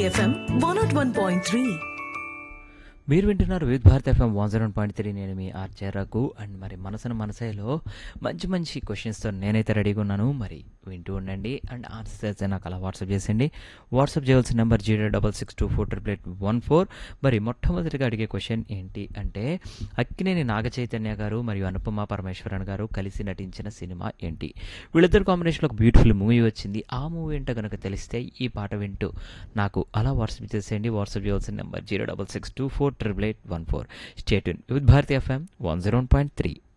FM one naught one point three మీరు వింటున్నారు Vividh Bharat F M one zero point three నేను మీ ఆర్జే రఘు అండ్ మరి మనసున మనసేలో మంచి మంచి క్వశ్చన్స్తో నేనైతే రెడీగా ఉన్నాను మరి వింటూ ఉండండి అండ్ ఆన్సర్స్ అయితే నాకు అలా వాట్సాప్ చేసేయండి వాట్సాప్ చేయాల్సిన number zero double six two four triple eight one four మరి మొట్టమొదటిగా అడిగే క్వశ్చన్ ఏంటి అంటే అక్కినేని నాగ చైతన్య గారు మరియు అనుపమ పరమేశ్వరన్ గారు కలిసి నటించిన సినిమా ఏంటి వీళ్ళిద్దరు కాంబినేషన్లో ఒక బ్యూటిఫుల్ మూవీ వచ్చింది ఆ మూవీ ఏంటో కనుక తెలిస్తే ఈ పాట వింటూ నాకు అలా వాట్సాప్ చేసేయండి వాట్సాప్ చేయాల్సిన number zero double six two four triple eight one four stay with Bharati F M one zero point three